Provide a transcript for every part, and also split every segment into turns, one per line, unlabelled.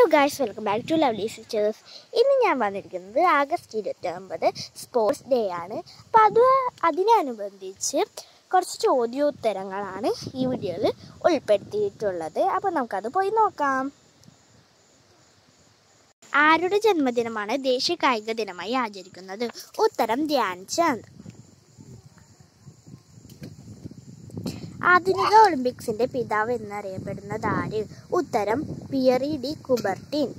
guys welcome back to lovely sisters ഇന്ന് ഞാൻ വന്നിരിക്കുന്നത് ആഗസ്റ്റ് ഇരുപത്തി ഒമ്പത് സ്പോർട്സ് ഡേ ആണ് അപ്പോൾ അത് അതിനനുബന്ധിച്ച് കുറച്ച് ചോദ്യോത്തരങ്ങളാണ് ഈ വീഡിയോയിൽ ഉൾപ്പെടുത്തിയിട്ടുള്ളത് അപ്പോൾ നമുക്കത് പോയി നോക്കാം ആരുടെ ജന്മദിനമാണ് ദേശീയ കായിക ദിനമായി ആചരിക്കുന്നത് ഉത്തരം ധ്യാൻ ചന്ദ് ആധുനിക ഒളിമ്പിക്സിന്റെ പിതാവ് എന്നറിയപ്പെടുന്നത് ആര് ഉത്തരം പിയറി ഡി കുബർട്ടിൻ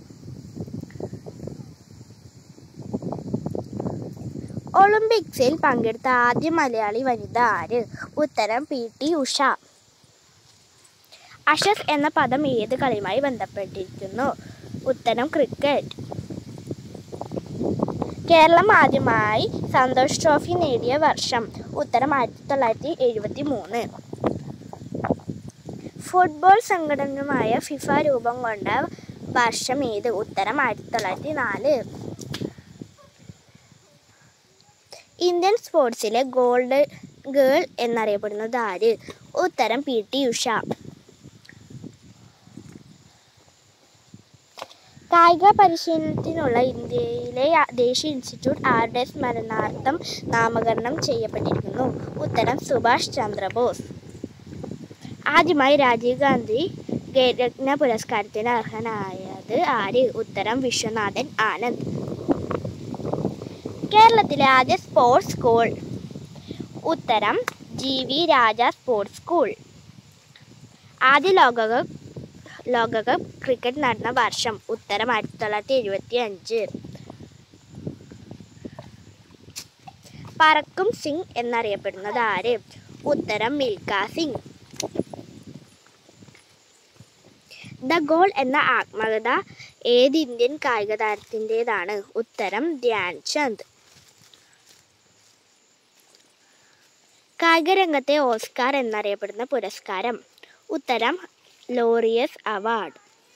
ഒളിമ്പിക്സിൽ പങ്കെടുത്ത ആദ്യ മലയാളി വനിത ആര് ഉത്തരം പി ടി ഉഷ അഷസ് എന്ന പദം ഏത് കളിയുമായി ബന്ധപ്പെട്ടിരിക്കുന്നു ഉത്തരം ക്രിക്കറ്റ് കേരളം ആദ്യമായി സന്തോഷ് ട്രോഫി നേടിയ വർഷം ഉത്തരം ആയിരത്തി തൊള്ളായിരത്തി എഴുപത്തി മൂന്ന് ഫുട്ബോൾ സംഘടനമായ ഫിഫ രൂപം കൊണ്ട വർഷം ഏത് ഉത്തരം ആയിരത്തി തൊള്ളായിരത്തി നാല് ഇന്ത്യൻ സ്പോർട്സിലെ ഗോൾഡ് ഗേൾ എന്നറിയപ്പെടുന്നത് ആര് ഉത്തരം പി ടി ഉഷ കായിക പരിശീലനത്തിനുള്ള ഇന്ത്യയിലെ ദേശീയ ഇൻസ്റ്റിറ്റ്യൂട്ട് ആരുടെ സ്മരണാർത്ഥം നാമകരണം ചെയ്യപ്പെട്ടിരിക്കുന്നു ഉത്തരം സുഭാഷ് ചന്ദ്രബോസ് ആദ്യമായി രാജീവ് ഗാന്ധി ഖേൽരത്ന പുരസ്കാരത്തിന് അർഹനായത് ആര് ഉത്തരം വിശ്വനാഥൻ ആനന്ദ് കേരളത്തിലെ ആദ്യ സ്പോർട്സ് സ്കൂൾ ഉത്തരം G V Raja sports school ആദ്യ ലോകകപ്പ് ലോകകപ്പ് ക്രിക്കറ്റ് നടന്ന വർഷം ഉത്തരം ആയിരത്തി തൊള്ളായിരത്തി എഴുപത്തി അഞ്ച് പറക്കും സിംഗ് എന്നറിയപ്പെടുന്നത് ആര് ഉത്തരം മിൽഖ സിംഗ് ദ ഗോൾ എന്ന ആത്മകഥ ഏത് ഇന്ത്യൻ കായിക താരത്തിൻ്റെതാണ് ഉത്തരം ധ്യാൻ ചന്ദ് കായിക രംഗത്തെ ഓസ്കാർ എന്നറിയപ്പെടുന്ന പുരസ്കാരം ഉത്തരം ലോറിയസ് അവാർഡ്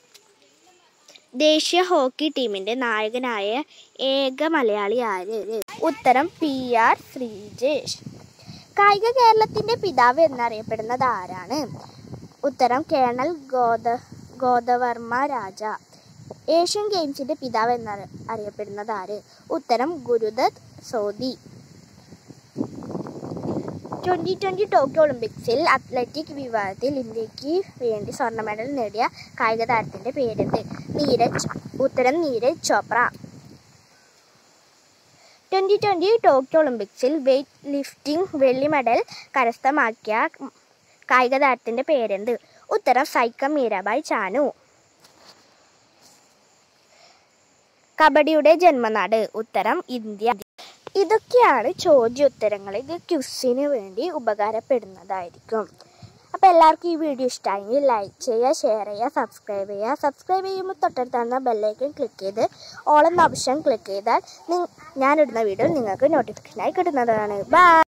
ദേശീയ ഹോക്കി ടീമിന്റെ നായകനായ ഏക മലയാളി ആര് ഉത്തരം പി ആർ ശ്രീജേഷ് കായിക കേരളത്തിന്റെ പിതാവ് എന്നറിയപ്പെടുന്നത് ആരാണ് ഉത്തരം കേണൽ ഗോദ ഗോദവർമ്മ രാജ ഏഷ്യൻ ഗെയിംസിന്റെ പിതാവ് എന്ന അറിയപ്പെടുന്നത് ആര് ഉത്തരം Gurudutt Sodhi twenty twenty Tokyo ഒളിമ്പിക്സിൽ അത്ലറ്റിക് വിഭാഗത്തിൽ ഇന്ത്യക്ക് വേണ്ടി സ്വർണ്ണ മെഡൽ നേടിയ കായിക താരത്തിൻ്റെ പേരെന്ത് നീരജ് ഉത്തരം Neeraj Chopra twenty twenty Tokyo ഒളിമ്പിക്സിൽ വെയ്റ്റ് ലിഫ്റ്റിംഗ് വെള്ളി മെഡൽ കരസ്ഥമാക്കിയ കായിക താരത്തിൻ്റെ പേരെന്ത് ഉത്തരം സൈക്കം മീരാബായ് ചാനു കബഡിയുടെ ജന്മനാട് ഉത്തരം ഇന്ത്യ ഇതൊക്കെയാണ് ചോദ്യോത്തരങ്ങൾ ഇത് ക്യുസിന് വേണ്ടി ഉപകാരപ്പെടുന്നതായിരിക്കും അപ്പോൾ എല്ലാവർക്കും ഈ വീഡിയോ ഇഷ്ടമായെങ്കിൽ ലൈക്ക് ചെയ്യുക ഷെയർ ചെയ്യുക സബ്സ്ക്രൈബ് ചെയ്യുക സബ്സ്ക്രൈബ് ചെയ്യുമ്പോൾ തൊട്ടടുത്താണ് ബെല്ലൈക്കൺ ക്ലിക്ക് ചെയ്ത് ഓൾ എന്ന ഓപ്ഷൻ ക്ലിക്ക് ചെയ്താൽ ഞാനിടുന്ന വീഡിയോ നിങ്ങൾക്ക് നോട്ടിഫിക്കേഷനായി കിട്ടുന്നതാണ് ബൈ